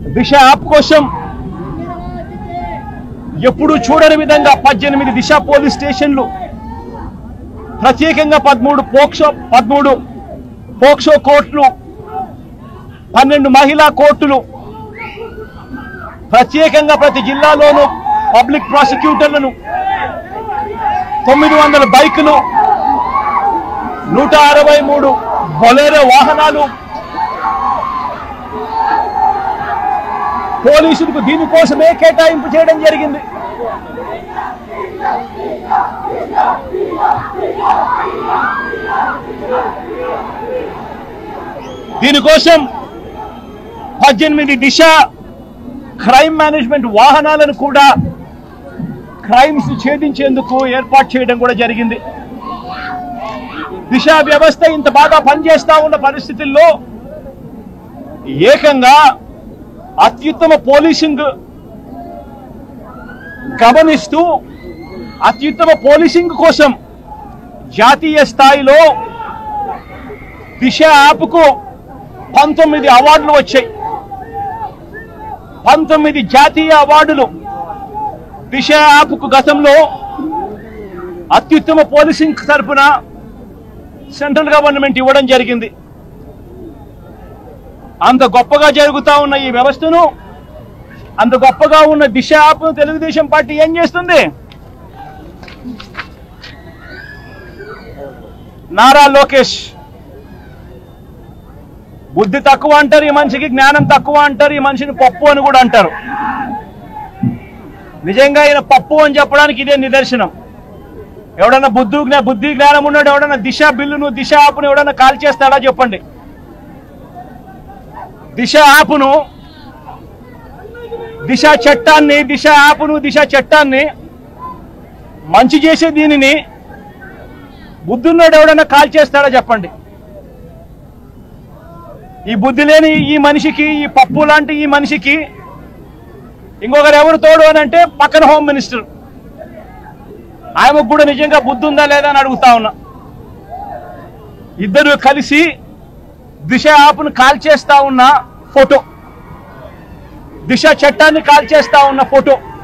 దిశ app కోసం ఎప్పుడు చూడని విధంగా పద్దెనిమిది దిశ పోలీస్ స్టేషన్లు ప్రత్యేకంగా పదమూడు పోక్సో పదమూడు పోక్సో కోర్టులు పన్నెండు మహిళా కోర్టులు ప్రత్యేకంగా ప్రతి జిల్లాలోనూ పబ్లిక్ ప్రాసిక్యూటర్లను తొమ్మిది వందల బైకులు నూట అరవై మూడు బొలేరో వాహనాలు పోలీసులకు దీనికోసమే కేటాయింపు చేయడం జరిగింది దీనికోసం పద్దెనిమిది దిశ క్రైమ్ మేనేజ్మెంట్ వాహనాలను కూడా క్రైమ్స్ ఛేదించేందుకు ఏర్పాటు చేయడం కూడా జరిగింది దిశ వ్యవస్థ ఇంత బాగా పనిచేస్తా ఉన్న పరిస్థితుల్లో ఏకంగా అత్యుత్తమ పోలీసింగ్ గమనిస్తూ అత్యుత్తమ పోలీసింగ్ కోసం జాతీయ స్థాయిలో దిశ యాప్కు పంతొమ్మిది అవార్డులు వచ్చాయి పంతొమ్మిది జాతీయ అవార్డులు దిశ యాప్కు గతంలో అత్యుత్తమ పోలీసింగ్ తరపున సెంట్రల్ గవర్నమెంట్ ఇవ్వడం జరిగింది అంత గొప్పగా జరుగుతా ఉన్న ఈ వ్యవస్థను అంత గొప్పగా ఉన్న దిశ యాప్ తెలుగుదేశం పార్టీ ఏం చేస్తుంది నారా లోకేష్ బుద్ధి తక్కువ అంటారు ఈ మనిషికి జ్ఞానం తక్కువ అంటారు ఈ మనిషిని పప్పు అని కూడా అంటారు నిజంగా ఈయన పప్పు అని చెప్పడానికి ఇదే నిదర్శనం ఎవడన్నా బుద్ధి జ్ఞా బుద్ధి జ్ఞానం ఉన్నాడు ఎవడన్నా దిశ బిల్లును దిశ యాప్ను ఎవడన్నా కాల్ చేస్తాడా చెప్పండి దిశ యాప్ను దిశ చట్టాన్ని దిశ యాప్ను దిశ చట్టాన్ని మంచి చేసే దీనిని బుద్ధున్నాడు ఎవడన్నా కాల్ చేస్తాడా చెప్పండి ఈ బుద్ధి లేని ఈ మనిషికి ఈ పప్పు లాంటి ఈ మనిషికి ఇంకొకరు ఎవరు తోడు అని అంటే పక్కన హోమ్ మినిస్టర్ ఆయనకు కూడా నిజంగా బుద్ధి ఉందా లేదా అని అడుగుతా ఉన్నా ఇద్దరు కలిసి దిశ యాప్ను కాల్ చేస్తా ఉన్న ఫోటో దిశ చట్టాన్ని కాల్ చేస్తా ఉన్న ఫోటో